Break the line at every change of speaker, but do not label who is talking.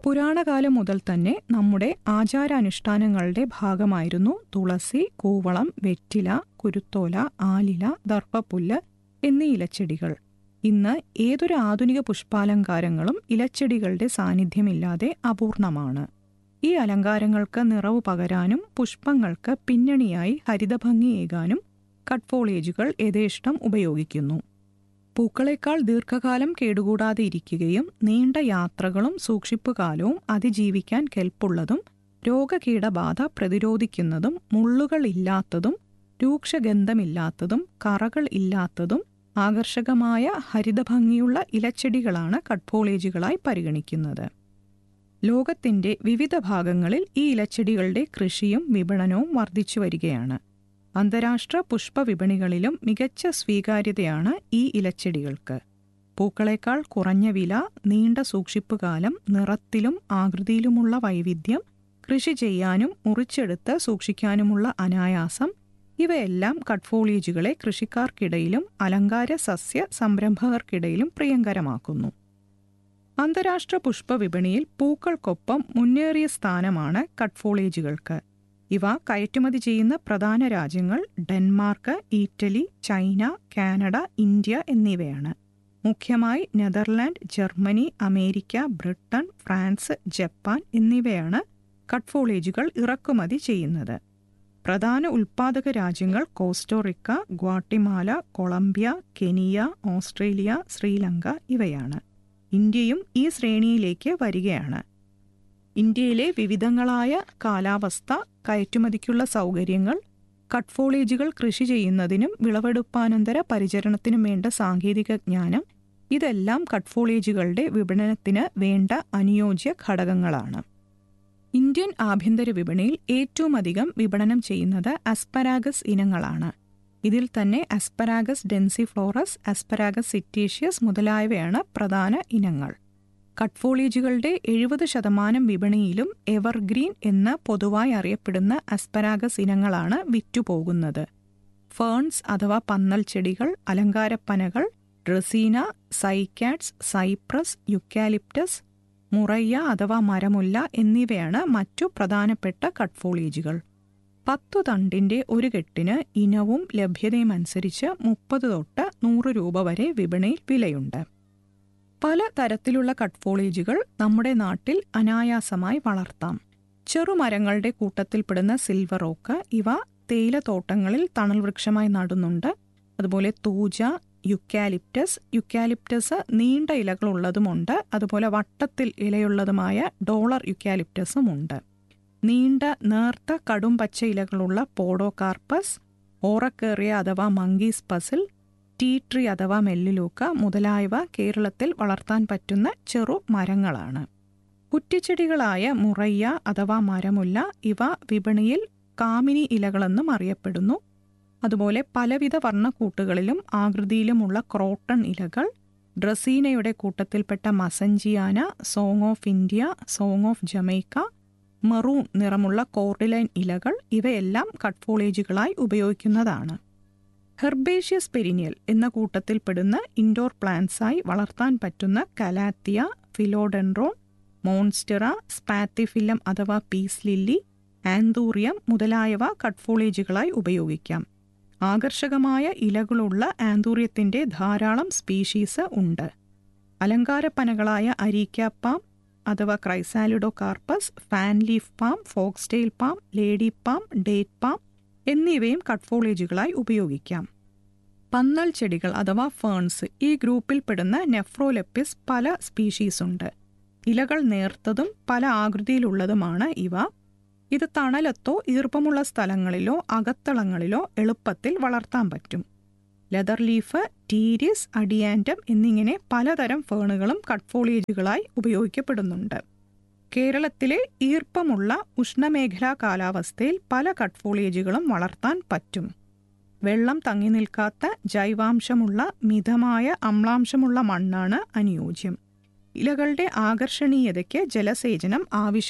പുരാണകാലം മുതൽ തന്നെ നമ്മുടെ ആചാരാനുഷ്ഠാനങ്ങളുടെ ഭാഗമായിരുന്നു തുളസി കൂവളം വെറ്റില കുരുത്തോല ആലില ദർഭപ്പുല്ല് എന്നീ ഇലച്ചെടികൾ ഇന്ന് ഏതൊരു ആധുനിക പുഷ്പാലങ്കാരങ്ങളും ഇലച്ചെടികളുടെ സാന്നിധ്യമില്ലാതെ അപൂർണമാണ് ഈ അലങ്കാരങ്ങൾക്ക് നിറവ് പകരാനും പുഷ്പങ്ങൾക്ക് പിന്നണിയായി ഹരിതഭംഗിയേകാനും കട്ട്ഫോളേജുകൾ യഥേഷ്ടം ഉപയോഗിക്കുന്നു പൂക്കളേക്കാൾ ദീർഘകാലം കേടുകൂടാതെ ഇരിക്കുകയും നീണ്ട യാത്രകളും സൂക്ഷിപ്പുകാലവും അതിജീവിക്കാൻ കെൽപ്പുള്ളതും രോഗകീടബാധ പ്രതിരോധിക്കുന്നതും മുള്ളുകൾ ഇല്ലാത്തതും രൂക്ഷഗന്ധമില്ലാത്തതും കറകൾ ഇല്ലാത്തതും ആകർഷകമായ ഹരിതഭംഗിയുള്ള ഇലച്ചെടികളാണ് കട്ട്ഫോളേജുകളായി പരിഗണിക്കുന്നത് ലോകത്തിന്റെ വിവിധ ഭാഗങ്ങളിൽ ഈ ഇലച്ചെടികളുടെ കൃഷിയും വിപണനവും വർദ്ധിച്ചു വരികയാണ് അന്താരാഷ്ട്ര പുഷ്പവിപണികളിലും മികച്ച സ്വീകാര്യതയാണ് ഈ ഇലച്ചെടികൾക്ക് പൂക്കളേക്കാൾ കുറഞ്ഞ വില നീണ്ട സൂക്ഷിപ്പുകാലം നിറത്തിലും ആകൃതിയിലുമുള്ള വൈവിധ്യം കൃഷി ചെയ്യാനും മുറിച്ചെടുത്ത് സൂക്ഷിക്കാനുമുള്ള അനായാസം ഇവയെല്ലാം കട്ട്ഫോളിയേജുകളെ കൃഷിക്കാർക്കിടയിലും അലങ്കാര സസ്യ സംരംഭകർക്കിടയിലും പ്രിയങ്കരമാക്കുന്നു അന്താരാഷ്ട്ര പുഷ്പവിപണിയിൽ പൂക്കൾക്കൊപ്പം മുന്നേറിയ സ്ഥാനമാണ് കട്ട്ഫോളേജുകൾക്ക് ഇവ കയറ്റുമതി ചെയ്യുന്ന പ്രധാന രാജ്യങ്ങൾ Denmark Italy China Canada India എന്നിവയാണ് മുഖ്യമായി Netherland Germany America Britain France Japan എന്നിവയാണ് കട്ട്ഫോളേജുകൾ ഇറക്കുമതി ചെയ്യുന്നത് പ്രധാന ഉൽപാദക രാജ്യങ്ങൾ Costa Rica Guatemala Colombia Kenya Australia Sri Lanka ഇവയാണ് ഇന്ത്യയും ഈ ശ്രേണിയിലേക്ക് വരികയാണ് ഇന്ത്യയിലെ വിവിധങ്ങളായ കാലാവസ്ഥ കയറ്റുമതിക്കുള്ള സൗകര്യങ്ങൾ കട്ട്ഫോളേജുകൾ കൃഷി ചെയ്യുന്നതിനും വിളവെടുപ്പാനന്തര പരിചരണത്തിനും വേണ്ട സാങ്കേതിക ജ്ഞാനം ഇതെല്ലാം കട്ട്ഫോളേജുകളുടെ വിപണനത്തിന് വേണ്ട അനുയോജ്യ ഘടകങ്ങളാണ് ഇന്ത്യൻ ആഭ്യന്തര വിപണിയിൽ ഏറ്റവും അധികം വിപണനം ചെയ്യുന്നത് അസ്പരാഗസ് ഇനങ്ങളാണ് ഇതിൽ തന്നെ അസ്പരാഗസ് ഡെൻസിഫ്ലോറസ് അസ്പരാഗസ് സിറ്റേഷ്യസ് മുതലായവയാണ് പ്രധാന ഇനങ്ങൾ കട്ട്ഫോളേജുകളുടെ എഴുപത് ശതമാനം വിപണിയിലും എവർഗ്രീൻ എന്ന് പൊതുവായി അറിയപ്പെടുന്ന അസ്പരാഗസ് ഇനങ്ങളാണ് വിറ്റുപോകുന്നത് ഫേൺസ് അഥവാ പന്നൽ ചെടികൾ അലങ്കാരപ്പനകൾ dracaena cycads cypress eucalyptus murraya അഥവാ മരമുല്ല എന്നിവയാണ് മറ്റു പ്രധാനപ്പെട്ട കട്ട്ഫോളേജുകൾ പത്തു തണ്ടിന്റെ ഒരു കെട്ടിന് ഇനവും ലഭ്യതയും അനുസരിച്ച് മുപ്പത് തൊട്ട് നൂറ് രൂപ വരെ വിപണിയിൽ വിലയുണ്ട് പല തരത്തിലുള്ള കട്ട്ഫോളേജുകൾ നമ്മുടെ നാട്ടിൽ അനായാസമായി വളർത്താം ചെറുമരങ്ങളുടെ കൂട്ടത്തിൽപ്പെടുന്ന സിൽവർ ഓക്ക് ഇവ തേയിലത്തോട്ടങ്ങളിൽ തണൽ വൃക്ഷമായി നടുന്നുണ്ട് അതുപോലെ തൂജ യുക്കാലിപ്റ്റസ് യുക്കാലിപ്റ്റസ് നീണ്ട ഇലകളുള്ളതുമുണ്ട് അതുപോലെ വട്ടത്തിൽ ഇലയുള്ളതുമായ ഡോളർ യുക്കാലിപ്റ്റസും ഉണ്ട് നീണ്ട നേർത്ത കടും പച്ച ഇലകളുള്ള പോഡോകാർപ്പസ് ഓറക്കേറിയ അഥവാ മങ്കീസ് പസിൽ ടീ ട്രീ അഥവാ മെല്ലിലൂക്ക മുതലായവ കേരളത്തിൽ വളർത്താൻ പറ്റുന്ന ചെറു മരങ്ങളാണ് കുറ്റിച്ചെടികളായ മുറയ്യ അഥവാ മരമുല്ല ഇവ വിപണിയിൽ കാമിനി ഇലകളെന്നും അറിയപ്പെടുന്നു അതുപോലെ പലവിധ വർണ്ണക്കൂട്ടുകളിലും ആകൃതിയിലുമുള്ള ക്രോട്ടൺ ഇലകൾ ഡ്രസീനയുടെ കൂട്ടത്തിൽപ്പെട്ട massangeana song of India song of Jamaica maroon നിറമുള്ള കോർഡിലൈൻ ഇലകൾ ഇവയെല്ലാം കട്ട്ഫോളേജുകളായി ഉപയോഗിക്കുന്നതാണ് ഹെർബേഷ്യസ് പെരിനിയൽ എന്ന കൂട്ടത്തിൽപ്പെടുന്ന ഇൻഡോർ പ്ലാന്റ്സായി വളർത്താൻ പറ്റുന്ന കലാത്തിയ ഫിലോഡെൻഡ്രോൺ മോൺസ്റ്ററ സ്പാത്തിഫില്ലം അഥവാ പീസ് ലില്ലി ആന്തൂറിയം മുതലായവ കട്ട്ഫോളേജുകളായി ഉപയോഗിക്കാം ആകർഷകമായ ഇലകളുള്ള ആന്തൂര്യത്തിന്റെ ധാരാളം സ്പീഷീസ് ഉണ്ട് അലങ്കാരപ്പനകളായ അരീക്ക പാം അഥവാ chrysalidocarpus fan leaf palm foxtail palm lady palm date palm എന്നിവയും കട്ട്ഫോളേജുകളായി ഉപയോഗിക്കാം പന്നൽ ചെടികൾ അഥവാ ഫേൺസ് ഈ ഗ്രൂപ്പിൽപ്പെടുന്ന നെഫ്രോലെപ്പിസ് പല സ്പീഷീസ് ഉണ്ട് ഇലകൾ നേർത്തതും പല ആകൃതിയിലുള്ളതുമാണ് ഇവ ഇത് തണലത്തോ ഈർപ്പമുള്ള സ്ഥലങ്ങളിലോ അകത്തളങ്ങളിലോ എളുപ്പത്തിൽ വളർത്താൻ പറ്റും ലെതർ ലീഫ് ടീരിസ് അഡിയാൻറ്റം എന്നിങ്ങനെ പലതരം ഫേണുകളും കട്ട്ഫോളിയേജുകളായി ഉപയോഗിക്കപ്പെടുന്നുണ്ട് കേരളത്തിലെ ഈർപ്പമുള്ള ഉഷ്ണമേഖലാ കാലാവസ്ഥയിൽ പല കട്ട്ഫോളിയേജുകളും വളർത്താൻ പറ്റും വെള്ളം തങ്ങി നിൽക്കാത്ത ജൈവാംശമുള്ള മിതമായ അമ്ലാംശമുള്ള മണ്ണാണ് അനുയോജ്യം ഇലകളുടെ ആകർഷണീയതയ്ക്ക് ജലസേചനം ആവശ്യം